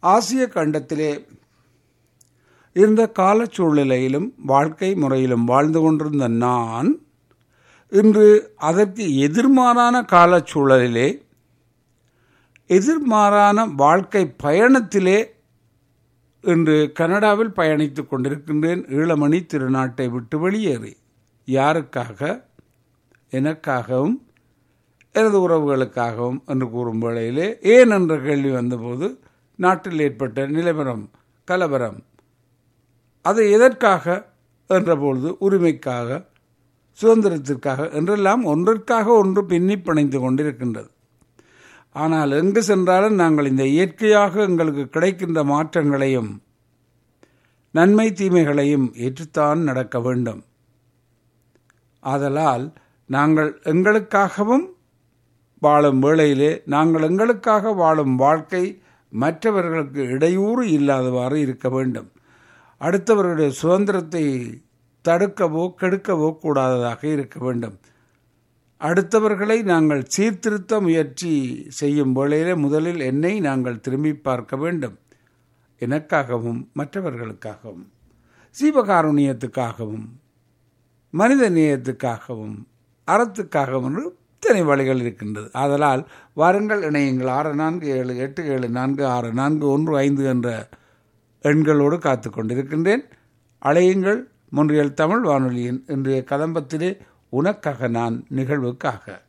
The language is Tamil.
ஆசிய கண்டத்திலே இருந்த காலச்சூழ்நிலையிலும் வாழ்க்கை முறையிலும் வாழ்ந்து கொண்டிருந்த நான் இன்று அதற்கு எதிர்மாறான காலச்சூழலிலே எதிர்மாறான வாழ்க்கை பயணத்திலே இன்று கனடாவில் பயணித்துக் கொண்டிருக்கின்றேன் ஈழமணி திருநாட்டை விட்டு வெளியேறி யாருக்காக எனக்காகவும் எனது உறவுகளுக்காகவும் என்று கூறும் வேளையிலே ஏன் என்ற கேள்வி வந்தபோது நாட்டில் ஏற்பட்ட நிலவரம் கலவரம் அது எதற்காக என்றபொழுது உரிமைக்காக சுதந்திரத்திற்காக என்றெல்லாம் ஒன்றிற்காக ஒன்று பின்னி பிணைந்து கொண்டிருக்கின்றது ஆனால் எங்கு சென்றாலும் நாங்கள் இந்த இயற்கையாக எங்களுக்கு கிடைக்கின்ற மாற்றங்களையும் நன்மை தீமைகளையும் ஏற்றுத்தான் நடக்க வேண்டும் ஆதலால் நாங்கள் எங்களுக்காகவும் வாழும் வேளையிலே நாங்கள் எங்களுக்காக வாழும் வாழ்க்கை மற்றவர்களுக்கு இடையூறு இல்லாதவாறு இருக்க வேண்டும் அடுத்தவர்களுடைய சுதந்திரத்தை தடுக்கவோ கெடுக்கவோ கூடாததாக இருக்க வேண்டும் அடுத்தவர்களை நாங்கள் சீர்திருத்த முயற்சி செய்யும் வேளையிலே முதலில் என்னை நாங்கள் திரும்பி பார்க்க வேண்டும் எனக்காகவும் மற்றவர்களுக்காகவும் சீவகாருண்யத்துக்காகவும் மனித நேயத்துக்காகவும் அறத்துக்காகவும் என்று இத்தனை வழிகள் இருக்கின்றது ஆதலால் வாருங்கள் இணையுங்கள் ஆறு நான்கு ஏழு எட்டு ஏழு நான்கு ஆறு நான்கு ஒன்று ஐந்து என்ற எண்களோடு காத்து கொண்டிருக்கின்றேன் அழையுங்கள் முன்றியல் தமிழ் வானொலியின் இன்றைய கதம்பத்திலே உனக்காக நான் நிகழ்வுக்காக